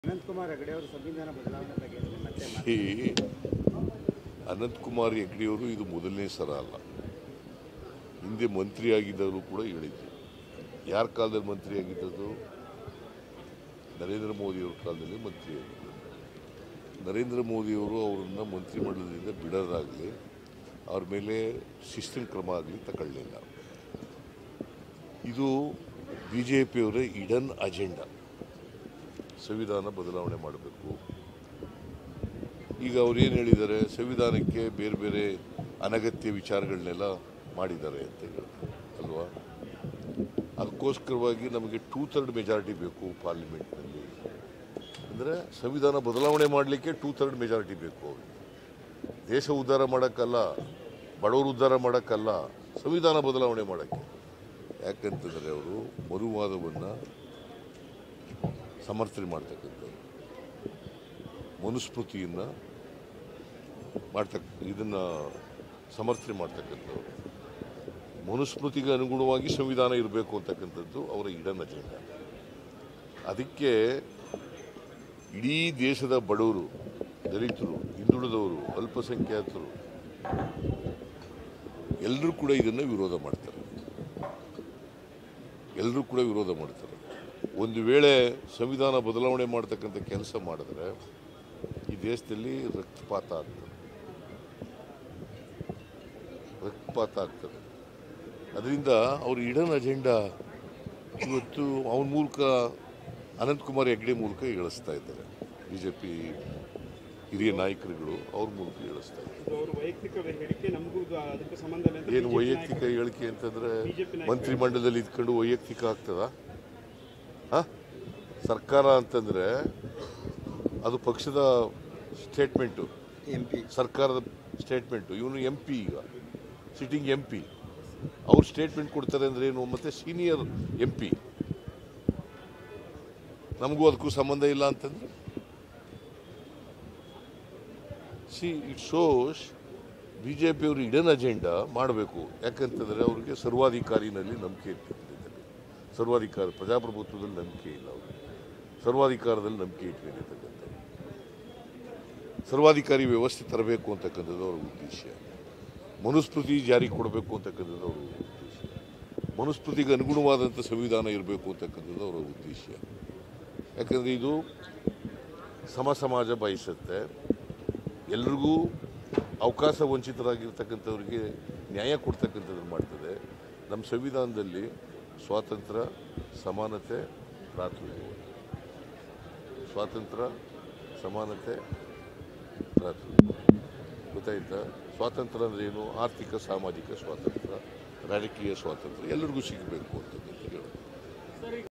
ಅನಂತಕುಮಾರ್ ಹೆಗಡೆ ಅವರು ಸಂವಿಧಾನ ಬದಲಾವಣೆ ಬಗ್ಗೆ ಮತ್ತೆ ಮಾತು- ಈ ಅನಂತಕುಮಾರ್ ಹೆಗ್ಡೆಯವರು ಇದು ಮೊದಲನೇ ಸಲ ಅಲ್ಲ ಹಿಂದೆ ಮಂತ್ರಿ ಆಗಿದ್ದವರು ಕೂಡ ಹೇಳಿದ್ರು ಯಾರ ಕಾಲದಲ್ಲಿ ಮಂತ್ರಿ ಆಗಿದ್ದದ್ದು ನರೇಂದ್ರ ಮೋದಿಯವ್ರ ಕಾಲದಲ್ಲಿ ಮಂತ್ರಿ ಆಗಿದ್ದು ನರೇಂದ್ರ ಮೋದಿಯವರು ಅವರನ್ನು ಮಂತ್ರಿಮಂಡಲದಿಂದ ಬಿಡೋದಾಗಲಿ ಅವ್ರ ಮೇಲೆ ಶಿಸ್ತಿನ ಕ್ರಮ ಆಗಲಿ ತಗೊಳ್ಳಿಲ್ಲ ಇದು ಬಿ ಜೆ ಪಿಯವರ ಇಡನ್ ಅಜೆಂಡಾ ಸಂವಿಧಾನ ಬದಲಾವಣೆ ಮಾಡಬೇಕು ಈಗ ಅವ್ರು ಏನು ಹೇಳಿದ್ದಾರೆ ಸಂವಿಧಾನಕ್ಕೆ ಬೇರೆ ಬೇರೆ ಅನಗತ್ಯ ವಿಚಾರಗಳನ್ನೆಲ್ಲ ಮಾಡಿದ್ದಾರೆ ಅಂತ ಹೇಳ್ತಾರೆ ಅಲ್ವಾ ಅದಕ್ಕೋಸ್ಕರವಾಗಿ ನಮಗೆ ಟೂ ಥರ್ಡ್ ಮೆಜಾರಿಟಿ ಬೇಕು ಪಾರ್ಲಿಮೆಂಟ್ನಲ್ಲಿ ಅಂದರೆ ಸಂವಿಧಾನ ಬದಲಾವಣೆ ಮಾಡಲಿಕ್ಕೆ ಟೂ ಥರ್ಡ್ ಮೆಜಾರಿಟಿ ಬೇಕು ಅವ್ರಿಗೆ ದೇಶ ಉದ್ಧಾರ ಮಾಡೋಕ್ಕಲ್ಲ ಬಡವರು ಉದ್ಧಾರ ಮಾಡೋಕ್ಕಲ್ಲ ಸಂವಿಧಾನ ಬದಲಾವಣೆ ಮಾಡೋಕ್ಕೆ ಯಾಕಂತಂದರೆ ಅವರು ಮರುವಾದವನ್ನು ಸಮರ್ಥನೆ ಮಾಡ್ತಕ್ಕಂಥದ್ದು ಮನುಸ್ಮೃತಿಯನ್ನು ಮಾಡ್ತಕ್ಕ ಇದನ್ನು ಸಮರ್ಥನೆ ಮಾಡ್ತಕ್ಕಂಥವ್ರು ಮನುಸ್ಮೃತಿಗೆ ಅನುಗುಣವಾಗಿ ಸಂವಿಧಾನ ಇರಬೇಕು ಅಂತಕ್ಕಂಥದ್ದು ಅವರ ಇಡನ್ ಅಜೆಂಡ ಅದಕ್ಕೆ ಇಡೀ ದೇಶದ ಬಡವರು ದಲಿತರು ಹಿಂದುಳಿದವರು ಅಲ್ಪಸಂಖ್ಯಾತರು ಎಲ್ಲರೂ ಕೂಡ ಇದನ್ನು ವಿರೋಧ ಮಾಡ್ತಾರೆ ಎಲ್ಲರೂ ಕೂಡ ವಿರೋಧ ಮಾಡ್ತಾರೆ ಒಂದು ವೇಳೆ ಸಂವಿಧಾನ ಬದಲಾವಣೆ ಮಾಡ್ತಕ್ಕಂಥ ಕೆಲಸ ಮಾಡಿದ್ರೆ ಈ ದೇಶದಲ್ಲಿ ರಕ್ತಪಾತ ಆಗ್ತದೆ ರಕ್ತಪಾತ ಆಗ್ತದೆ ಅದರಿಂದ ಅವ್ರ ಇಡನ್ ಅಜೆಂಡಾ ಇವತ್ತು ಅವನ ಮೂಲಕ ಅನಂತಕುಮಾರ್ ಹೆಗ್ಡೆ ಮೂಲಕ ಹೇಳಿಸ್ತಾ ಇದ್ದಾರೆ ಬಿ ಜೆ ಪಿ ಹಿರಿಯ ನಾಯಕರುಗಳು ಅವ್ರ ಮೂಲಕ ಹೇಳಿಸ್ತಾ ಇದ್ದಾರೆ ಇದು ಅವ್ರ ವೈಯಕ್ತಿಕ ಹೇಳಿಕೆ ನಮಗೂ ಇದು ಅದಕ್ಕೆ ಸಂಬಂಧ ಇಲ್ಲ ಅಂತ ಏನು BJP ವೈಯಕ್ತಿಕ ಹೇಳಿಕೆ ಅಂತಂದ್ರೆ BJP ನಾಯಕರು. ಮಂತ್ರಿಮಂಡಲದಲ್ಲಿ ಇದ್ಕೊಂಡು ವೈಯಕ್ತಿಕ ಆಗ್ತದ ಸರ್ಕಾರ ಅಂತಂದ್ರೆ ಅದು ಪಕ್ಷದ ಸ್ಟೇಟ್ಮೆಂಟು ಎಂ ಪಿ ಸರ್ಕಾರದ ಸ್ಟೇಟ್ಮೆಂಟು ಇವನು ಎಂ ಪಿ ಈಗ ಸಿಟ್ಟಿಂಗ್ ಎಂ ಪಿ ಅವ್ರು ಸ್ಟೇಟ್ಮೆಂಟ್ ಕೊಡ್ತಾರೆ ಅಂದ್ರೆ ಏನು ಮತ್ತೆ ಸೀನಿಯರ್ ಎಂ ಪಿ ನಮಗೂ ಅದಕ್ಕೂ ಸಂಬಂಧ ಇಲ್ಲ ಅಂತಂದ್ರೆ see it shows B J ಪಿಯವರು ಇಡನ್ ಅಜೆಂಡಾ ಮಾಡಬೇಕು ಯಾಕಂತಂದರೆ ಅವ್ರಿಗೆ ಸರ್ವಾಧಿಕಾರಿನಲ್ಲಿ ನಂಬಿಕೆ ಇಟ್ಕೊಂಡಿದ್ದಾರೆ ಸರ್ವಾಧಿಕಾರ ಪ್ರಜಾಪ್ರಭುತ್ವದಲ್ಲಿ ನಂಬಿಕೆ ಇಲ್ಲ ಅವ್ರಿಗೆ ಸರ್ವಾಧಿಕಾರದಲ್ಲಿ ನಂಬಿಕೆ ಇಟ್ಕೊಂಡಿರ್ತಕ್ಕಂಥದ್ದು ಸರ್ವಾಧಿಕಾರಿ ವ್ಯವಸ್ಥೆ ತರಬೇಕು ಅಂತಕ್ಕಂಥದ್ದು ಅವರ ಉದ್ದೇಶ ಮನುಸ್ಮೃತಿ ಜಾರಿ ಕೊಡಬೇಕು ಅಂತಕ್ಕಂಥದ್ದು ಅವರ ಉದ್ದೇಶ ಮನುಸ್ಮೃತಿಗೆ ಅನುಗುಣವಾದಂಥ ಸಂವಿಧಾನ ಇರಬೇಕು ಅಂತಕ್ಕಂಥದ್ದು ಅವರ ಉದ್ದೇಶ ಯಾಕಂದರೆ ಇದು ಸಮ ಸಮಾಜ ಬಯಸುತ್ತೆ ಎಲ್ರಿಗೂ ಅವಕಾಶ ವಂಚಿತರಾಗಿರ್ತಕ್ಕಂಥವ್ರಿಗೆ ನ್ಯಾಯ ಕೊಡ್ತಕ್ಕಂಥದ್ದು ಮಾಡ್ತದೆ ನಮ್ಮ ಸಂವಿಧಾನದಲ್ಲಿ ಸ್ವಾತಂತ್ರ್ಯ ಸಮಾನತೆ ಭ್ರಾತೃತ್ವ ಸ್ವಾತಂತ್ರ್ಯ ಸಮಾನತೆ ಭ್ರಾತೃತ್ವ ಗೊತ್ತಾಯ್ತಾ ಸ್ವಾತಂತ್ರ್ಯ ಅಂದ್ರೆ ಏನು ಆರ್ಥಿಕ ಸಾಮಾಜಿಕ ಸ್ವಾತಂತ್ರ್ಯ ರಾಜಕೀಯ ಸ್ವಾತಂತ್ರ್ಯ ಎಲ್ಲರಿಗೂ ಸಿಗಬೇಕು ಅಂತಕ್ಕಂಥ ಹೇಳೋದು